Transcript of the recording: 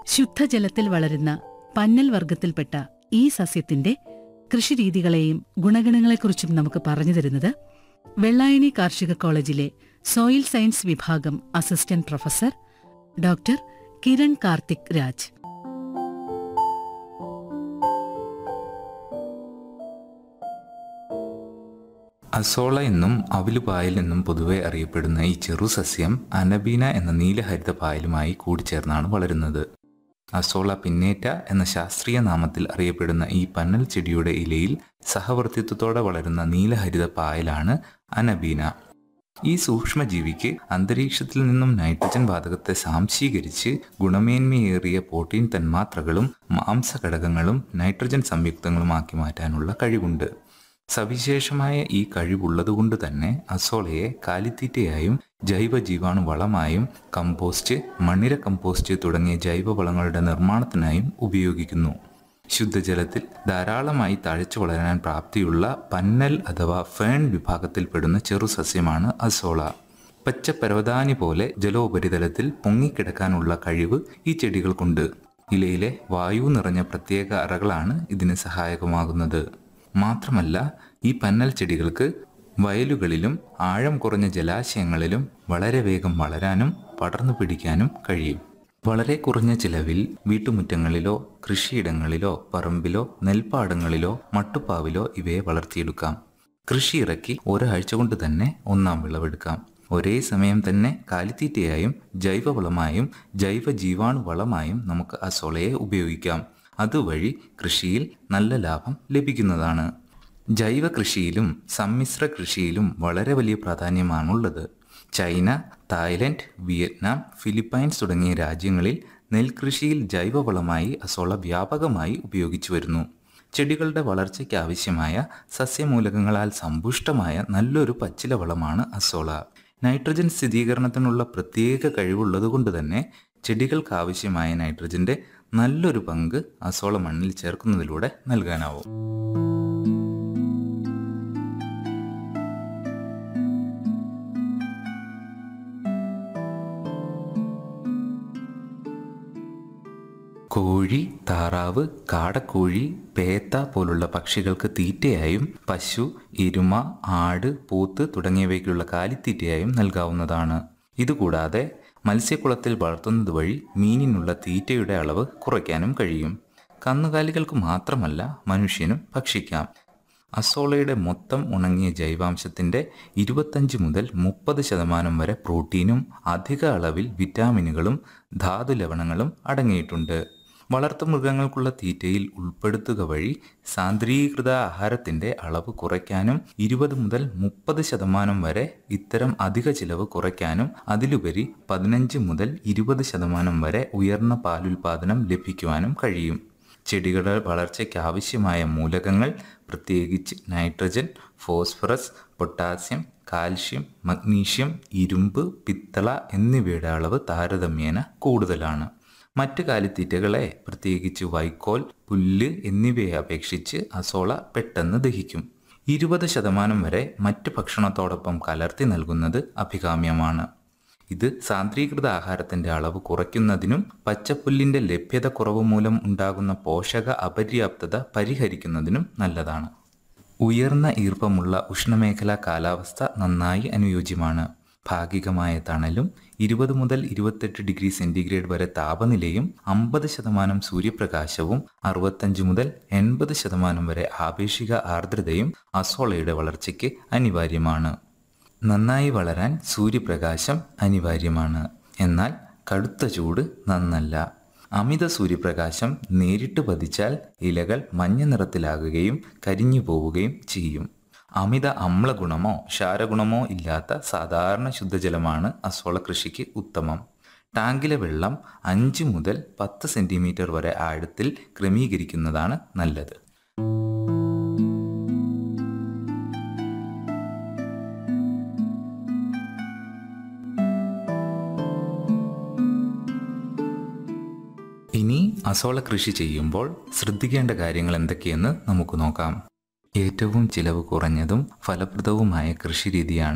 ശുദ്ധജലത്തിൽ വളരുന്ന പന്നൽ വർഗത്തിൽപ്പെട്ട ഈ സസ്യത്തിന്റെ കൃഷിരീതികളെയും ഗുണഗണങ്ങളെക്കുറിച്ചും നമുക്ക് പറഞ്ഞു തരുന്നത് വെള്ളായണി കാർഷിക കോളേജിലെ സോയിൽ സയൻസ് വിഭാഗം assistant professor doctor Kiran Karthik Raj azolla എന്നും അവിലുപായൽ എന്നും പൊതുവെ അറിയപ്പെടുന്ന ഈ ചെറു സസ്യം അനബീന എന്ന നീലഹരിത പായലുമായി കൂടിച്ചേർന്നാണ് വളരുന്നത് അസോള പിന്നേറ്റ എന്ന ശാസ്ത്രീയ നാമത്തിൽ അറിയപ്പെടുന്ന ഈ പന്നൽ ചെടിയുടെ ഇലയിൽ സഹവർത്തിത്വത്തോടെ വളരുന്ന നീലഹരിത പായലാണ് അനബീന ഈ സൂക്ഷ്മജീവിക്ക് അന്തരീക്ഷത്തിൽ നിന്നും നൈട്രജൻ വാതകത്തെ സാംശീകരിച്ച് ഗുണമേന്മയേറിയ പ്രോട്ടീൻ തന്മാത്രകളും മാംസഘടകങ്ങളും നൈട്രജൻ സംയുക്തങ്ങളുമാക്കി മാറ്റാനുള്ള കഴിവുണ്ട് സവിശേഷമായ ഈ കഴിവുള്ളതുകൊണ്ട് തന്നെ അസോളയെ കാലിത്തീറ്റയായും ജൈവ ജീവാണു വളമായും കമ്പോസ്റ്റ് മണ്ണിര കമ്പോസ്റ്റ് തുടങ്ങിയ ജൈവവളങ്ങളുടെ നിർമ്മാണത്തിനായും ഉപയോഗിക്കുന്നു ശുദ്ധജലത്തിൽ ധാരാളമായി തഴച്ചു വളരാൻ പ്രാപ്തിയുള്ള പന്നൽ അഥവാ ഫേൺ വിഭാഗത്തിൽപ്പെടുന്ന ചെറു സസ്യമാണ് അസോള പച്ച പരവതാനി പോലെ ജലോപരിതലത്തിൽ പൊങ്ങിക്കിടക്കാനുള്ള കഴിവ് ഈ ചെടികൾക്കുണ്ട് ഇലയിലെ വായു നിറഞ്ഞ പ്രത്യേക അറകളാണ് ഇതിന് സഹായകമാകുന്നത് മാത്രമല്ല ഈ പന്നൽ ചെടികൾക്ക് വയലുകളിലും ആഴം കുറഞ്ഞ ജലാശയങ്ങളിലും വളരെ വേഗം വളരാനും പടർന്നു പിടിക്കാനും കഴിയും വളരെ കുറഞ്ഞ ചിലവിൽ വീട്ടുമുറ്റങ്ങളിലോ കൃഷിയിടങ്ങളിലോ പറമ്പിലോ നെൽപ്പാടങ്ങളിലോ മട്ടുപ്പാവിലോ ഇവയെ വളർത്തിയെടുക്കാം കൃഷി ഇറക്കി ഒരാഴ്ച കൊണ്ട് തന്നെ ഒന്നാം വിളവെടുക്കാം ഒരേ സമയം തന്നെ കാലിത്തീറ്റയായും ജൈവവളമായും ജൈവ ജീവാണു വളമായും നമുക്ക് അസോളയെ ഉപയോഗിക്കാം അതുവഴി കൃഷിയിൽ നല്ല ലാഭം ലഭിക്കുന്നതാണ് ജൈവ കൃഷിയിലും സമ്മിശ്ര കൃഷിയിലും വളരെ വലിയ പ്രാധാന്യമാണുള്ളത് ചൈന തായ്ലൻഡ് വിയറ്റ്നാം ഫിലിപ്പൈൻസ് തുടങ്ങിയ രാജ്യങ്ങളിൽ നെൽകൃഷിയിൽ ജൈവവളമായി അസോള വ്യാപകമായി ഉപയോഗിച്ചു വരുന്നു ചെടികളുടെ വളർച്ചയ്ക്ക് ആവശ്യമായ സസ്യമൂലകങ്ങളാൽ സമ്പുഷ്ടമായ നല്ലൊരു പച്ചില വളമാണ് അസോള നൈട്രജൻ സ്ഥിരീകരണത്തിനുള്ള പ്രത്യേക കഴിവുള്ളതുകൊണ്ട് തന്നെ ചെടികൾക്ക് ആവശ്യമായ നൈട്രജന്റെ നല്ലൊരു പങ്ക് അസോള മണ്ണിൽ ചേർക്കുന്നതിലൂടെ നൽകാനാവും കോഴി താറാവ് കാടക്കോഴി പേത്ത പോലുള്ള പക്ഷികൾക്ക് തീറ്റയായും പശു എരുമ ആട് പോത്ത് തുടങ്ങിയവയ്ക്കുള്ള കാലിത്തീറ്റയായും നൽകാവുന്നതാണ് ഇതുകൂടാതെ മത്സ്യക്കുളത്തിൽ വളർത്തുന്നത് വഴി മീനിനുള്ള തീറ്റയുടെ അളവ് കുറയ്ക്കാനും കഴിയും കന്നുകാലികൾക്ക് മാത്രമല്ല മനുഷ്യനും ഭക്ഷിക്കാം അസോളയുടെ മൊത്തം ഉണങ്ങിയ ജൈവാംശത്തിൻ്റെ ഇരുപത്തഞ്ച് മുതൽ മുപ്പത് ശതമാനം വരെ പ്രോട്ടീനും അധിക അളവിൽ വിറ്റാമിനുകളും ധാതു ലവണങ്ങളും അടങ്ങിയിട്ടുണ്ട് വളർത്തുമൃഗങ്ങൾക്കുള്ള തീറ്റയിൽ ഉൾപ്പെടുത്തുക വഴി സാന്ദ്രീകൃത ആഹാരത്തിൻ്റെ അളവ് കുറയ്ക്കാനും ഇരുപത് മുതൽ മുപ്പത് ശതമാനം വരെ ഇത്തരം അധിക ചിലവ് കുറയ്ക്കാനും അതിലുപരി പതിനഞ്ച് മുതൽ ഇരുപത് ശതമാനം വരെ ഉയർന്ന പാലുൽപാദനം ലഭിക്കുവാനും കഴിയും ചെടികളുടെ വളർച്ചയ്ക്ക് ആവശ്യമായ മൂലകങ്ങൾ പ്രത്യേകിച്ച് nitrogen phosphorus potassium calcium magnesium ഇരുമ്പ് പിത്തള എന്നിവയുടെ അളവ് താരതമ്യേന കൂടുതലാണ് മറ്റ് കാലിത്തീറ്റകളെ പ്രത്യേകിച്ച് വൈക്കോൽ പുല്ല് എന്നിവയെ അപേക്ഷിച്ച് അസോള പെട്ടെന്ന് ദഹിക്കും ഇരുപത് ശതമാനം വരെ മറ്റ് ഭക്ഷണത്തോടൊപ്പം കലർത്തി നൽകുന്നത് അഭികാമ്യമാണ് ഇത് സാന്ദ്രീകൃത ആഹാരത്തിന്റെ അളവ് കുറയ്ക്കുന്നതിനും പച്ചപ്പുല്ലിന്റെ ലഭ്യത കുറവ് മൂലം ഉണ്ടാകുന്ന പോഷക അപര്യാപ്തത പരിഹരിക്കുന്നതിനും നല്ലതാണ് ഉയർന്ന ഈർപ്പമുള്ള ഉഷ്ണമേഖലാ കാലാവസ്ഥ നന്നായി അനുയോജ്യമാണ് ഭാഗികമായ തണലും ഇരുപത് മുതൽ ഇരുപത്തെട്ട് ഡിഗ്രി സെന്റിഗ്രേഡ് വരെ താപനിലയും അമ്പത് ശതമാനം സൂര്യപ്രകാശവും അറുപത്തഞ്ച് മുതൽ എൺപത് ശതമാനം വരെ ആപേക്ഷിക ആർദ്രതയും അസോളയുടെ വളർച്ചയ്ക്ക് അനിവാര്യമാണ് നന്നായി വളരാൻ സൂര്യപ്രകാശം അനിവാര്യമാണ് എന്നാൽ കടുത്ത ചൂട് നന്നല്ല അമിത സൂര്യപ്രകാശം നേരിട്ട് പതിച്ചാൽ ഇലകൾ മഞ്ഞ നിറത്തിലാകുകയും കരിഞ്ഞു പോവുകയും ചെയ്യും അമിത അമ്ലഗുണമോ ക്ഷാരഗുണമോ ഇല്ലാത്ത സാധാരണ ശുദ്ധജലമാണ് അസോള കൃഷിക്ക് ഉത്തമം ടാങ്കിലെ വെള്ളം അഞ്ച് മുതൽ പത്ത് സെൻറ്റിമീറ്റർ വരെ ആഴത്തിൽ ക്രമീകരിക്കുന്നതാണ് നല്ലത് ഇനി അസോള കൃഷി ചെയ്യുമ്പോൾ ശ്രദ്ധിക്കേണ്ട കാര്യങ്ങൾ എന്തൊക്കെയെന്ന് നമുക്ക് നോക്കാം ഏറ്റവും ചിലവ് കുറഞ്ഞതും ഫലപ്രദവുമായ കൃഷിരീതിയാണ്